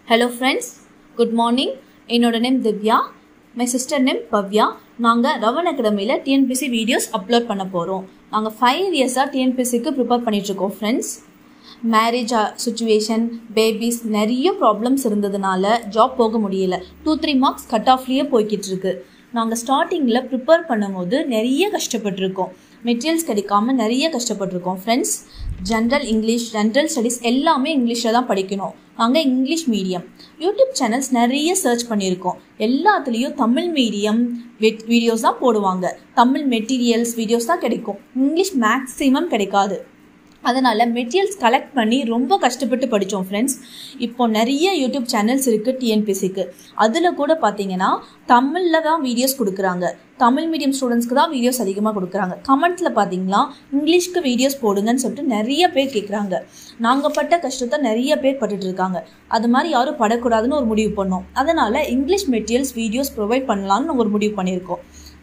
hello friends good morning என்னோட name Divya my sister name Bhavya நாங்கள் ரவன் அகாடமியில் டிஎன்பிசி வீடியோஸ் அப்லோட் பண்ண போகிறோம் நாங்கள் ஃபைவ் இயர்ஸாக டிஎன்பிசிக்கு ப்ரிப்பேர் பண்ணிகிட்ருக்கோம் ஃப்ரெண்ட்ஸ் மேரேஜ் சுச்சுவேஷன் பேபிஸ் நிறைய ப்ராப்ளம்ஸ் இருந்ததுனால ஜாப் போக முடியல டூ த்ரீ மார்க்ஸ் கட் ஆஃப்லேயே போய்கிட்டு இருக்கு நாங்கள் ஸ்டார்டிங்கில் ப்ரிப்பேர் பண்ணும்போது நிறைய கஷ்டப்பட்டிருக்கோம் மெட்டீரியல்ஸ் கிடைக்காம நிறைய கஷ்டப்பட்டிருக்கோம் friends general English general studies எல்லாமே இங்கிலீஷில் தான் படிக்கணும் நாங்கள் இங்கிலீஷ் மீடியம் யூடியூப் சேனல்ஸ் நிறைய சர்ச் பண்ணியிருக்கோம் எல்லாத்துலேயும் தமிழ் மீடியம் வீடியோஸ் தான் போடுவாங்க தமிழ் மெட்டீரியல்ஸ் வீடியோஸ் தான் கிடைக்கும் இங்கிலீஷ் மேக்ஸிமம் கிடைக்காது அதனால் மெட்டீரியல்ஸ் கலெக்ட் பண்ணி ரொம்ப கஷ்டப்பட்டு படித்தோம் ஃப்ரெண்ட்ஸ் இப்போ நிறைய யூடியூப் சேனல்ஸ் இருக்குது டிஎன்பிசிக்கு அதில் கூட பார்த்தீங்கன்னா தமிழில் தான் வீடியோஸ் கொடுக்குறாங்க தமிழ் மீடியம் ஸ்டூடெண்ட்ஸ்க்கு தான் வீடியோஸ் அதிகமாக கொடுக்குறாங்க கமெண்ட்ஸில் பார்த்தீங்கன்னா இங்கிலீஷ்க்கு வீடியோஸ் போடுங்கன்னு சொல்லிட்டு நிறைய பேர் கேட்குறாங்க நாங்கள் பட்ட கஷ்டத்தை நிறைய பேர் பட்டுட்டு இருக்காங்க அது மாதிரி யாரும் படக்கூடாதுன்னு ஒரு முடிவு பண்ணோம் அதனால் இங்கிலீஷ் மெட்டீரியல்ஸ் வீடியோஸ் ப்ரொவைட் பண்ணலான்னு ஒரு முடிவு பண்ணியிருக்கோம்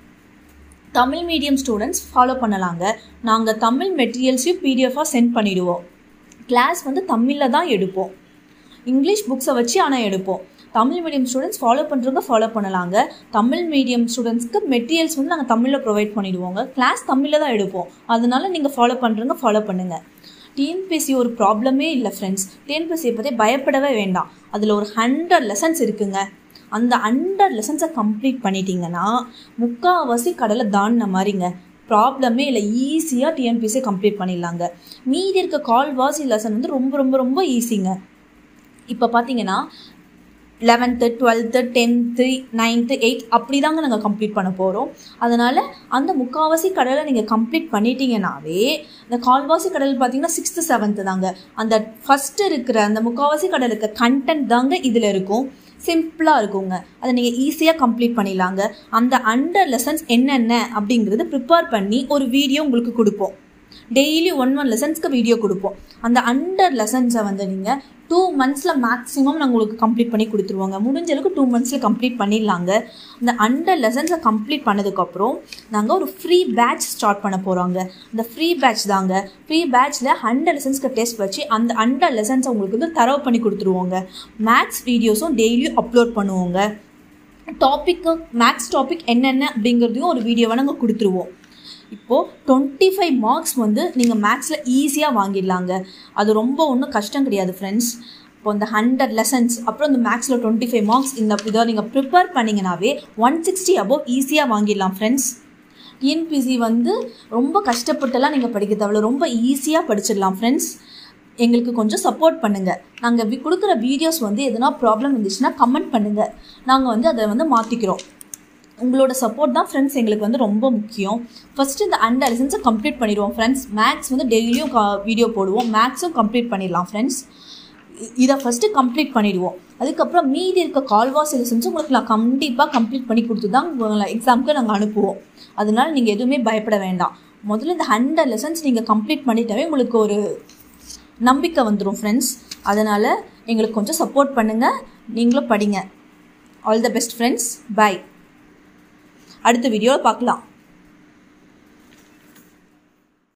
தமிழ் மீடியம் ஸ்டூடெண்ட்ஸ் ஃபாலோ பண்ணலாங்க நாங்கள் தமிழ் மெட்டீரியல்ஸையும் பிடிஎஃபாக சென்ட் பண்ணிவிடுவோம் கிளாஸ் வந்து தமிழில் தான் எடுப்போம் இங்கிலீஷ் புக்ஸை வச்சு ஆனால் எடுப்போம் தமிழ் மீடியம் ஸ்டூடெண்ட்ஸ் ஃபாலோ பண்ணுறவங்க ஃபாலோ பண்ணலாங்க தமிழ் மீடியம் ஸ்டூடெண்ட்ஸ்க்கு மெட்டீரியல்ஸ் வந்து நாங்கள் தமிழில் ப்ரொவைட் பண்ணிவிடுவோங்க கிளாஸ் தமிழில் தான் எடுப்போம் அதனால நீங்கள் ஃபாலோ பண்ணுறவங்க ஃபாலோ பண்ணுங்கள் டிஎன்பிஎஸ்சி ஒரு ப்ராப்ளமே இல்லை ஃப்ரெண்ட்ஸ் டிஎன்பிஎஸ்சியை பற்றி பயப்படவே வேண்டாம் அதில் ஒரு ஹண்ட்ரட் லெசன்ஸ் இருக்குங்க அந்த ஹண்ட்ரட் லெசன்ஸை கம்ப்ளீட் பண்ணிட்டீங்கன்னா முக்கால்வாசி கடலை தாண்டின மாதிரிங்க ப்ராப்ளமே இல்லை ஈஸியாக டிஎன்பிசி கம்ப்ளீட் பண்ணிடலாங்க மீதி இருக்க கால்வாசி லெசன் வந்து ரொம்ப ரொம்ப ரொம்ப ஈஸிங்க இப்போ பார்த்தீங்கன்னா eleventh twelfth tenth ninth eighth அப்படி தாங்க நாங்கள் கம்ப்ளீட் பண்ண போகிறோம் அதனால் அந்த முக்கால்வாசி கடலை நீங்கள் கம்ப்ளீட் பண்ணிட்டீங்கன்னாவே இந்த கால்வாசி கடல் பார்த்தீங்கன்னா சிக்ஸ்த்து செவன்த்து தாங்க அந்த ஃபஸ்ட்டு இருக்கிற அந்த முக்கால்வாசி கடலுக்கு கண்டென்ட் தாங்க இதில் இருக்கும் சிம்பிளாக இருக்குங்க அதை நீங்கள் ஈஸியாக கம்ப்ளீட் பண்ணிடலாங்க அந்த அண்டர் லெசன்ஸ் என்னென்ன அப்படிங்கிறது ப்ரிப்பேர் பண்ணி ஒரு வீடியோ உங்களுக்கு கொடுப்போம் டெய்லி ஒன் ஒன் லெசன்ஸ்க்கு வீடியோ கொடுப்போம் அந்த அண்டர் லெசன்ஸை வந்து நீங்கள் டூ மந்த்ஸில் மேக்ஸிமம் நாங்கள் உங்களுக்கு கம்ப்ளீட் பண்ணி கொடுத்துருவோங்க முடிஞ்ச அளவுக்கு டூ மந்த்ஸில் கம்ப்ளீட் பண்ணிடலாங்க அந்த அண்டர் லெசன்ஸை கம்ப்ளீட் பண்ணதுக்கப்புறம் நாங்கள் ஒரு ஃப்ரீ பேட்ச் ஸ்டார்ட் பண்ண போகிறோங்க அந்த ஃப்ரீ பேட்ச் தாங்க ஃப்ரீ பேட்ச்சில் ஹண்ட்ரட் லெசன்ஸ்க்கு டெஸ்ட் வச்சு அந்த ஹண்ட்ரட் லெசன்ஸை உங்களுக்கு வந்து தரவு பண்ணி கொடுத்துருவோங்க மேக்ஸ் வீடியோஸும் டெய்லியும் அப்லோட் பண்ணுவோங்க டாப்பிக்கு மேக்ஸ் டாபிக் என்னென்ன அப்படிங்கிறதையும் ஒரு வீடியோவை நாங்கள் கொடுத்துருவோம் இப்போது டுவெண்ட்டி ஃபைவ் மார்க்ஸ் வந்து நீங்கள் மேக்ஸில் ஈஸியாக வாங்கிடலாங்க அது ரொம்ப ஒன்றும் கஷ்டம் கிடையாது ஃப்ரெண்ட்ஸ் இப்போ இந்த ஹண்ட்ரட் லெசன்ஸ் அப்புறம் இந்த மேக்ஸில் டுவெண்ட்டி ஃபைவ் மார்க்ஸ் இந்த இதை நீங்கள் ப்ரிப்பேர் பண்ணிங்கனாவே ஒன் சிக்ஸ்டி அபோவ் ஈஸியாக வாங்கிடலாம் ஃப்ரெண்ட்ஸ் டிஎன்பிசி வந்து ரொம்ப கஷ்டப்பட்டுலாம் நீங்கள் படிக்க தேவையில்ல ரொம்ப ஈஸியாக படிச்சிடலாம் ஃப்ரெண்ட்ஸ் எங்களுக்கு கொஞ்சம் சப்போர்ட் பண்ணுங்கள் நாங்கள் கொடுக்குற வீடியோஸ் வந்து எதனா ப்ராப்ளம் இருந்துச்சுன்னா கமெண்ட் பண்ணுங்கள் நாங்கள் வந்து அதை வந்து மாற்றிக்கிறோம் உங்களோட சப்போர்ட் தான் ஃப்ரெண்ட்ஸ் எங்களுக்கு வந்து ரொம்ப முக்கியம் ஃபஸ்ட்டு இந்த அண்டர் லெசன்ஸை கம்ப்ளீட் பண்ணிடுவோம் ஃப்ரெண்ட்ஸ் மேக்ஸ் வந்து டெய்லியும் வீடியோ போடுவோம் மேக்ஸும் கம்ப்ளீட் பண்ணிடலாம் ஃப்ரெண்ட்ஸ் இதை ஃபஸ்ட்டு கம்ப்ளீட் பண்ணிடுவோம் அதுக்கப்புறம் மீதி இருக்க கால்வாசி லெசன்ஸும் உங்களுக்கு நான் கண்டிப்பாக கம்ப்ளீட் பண்ணி கொடுத்து தான் உங்களை எக்ஸாமுக்கு நாங்கள் அனுப்புவோம் அதனால் நீங்கள் எதுவுமே பயப்பட வேண்டாம் முதல்ல இந்த ஹண்ட்ரட் லெசன்ஸ் நீங்கள் கம்ப்ளீட் பண்ணிட்டாவே உங்களுக்கு ஒரு நம்பிக்கை வந்துடும் ஃப்ரெண்ட்ஸ் அதனால் எங்களுக்கு கொஞ்சம் சப்போர்ட் பண்ணுங்கள் நீங்களும் படிங்க all the best friends bye அடுத்த வீடியோவில் பார்க்கலாம்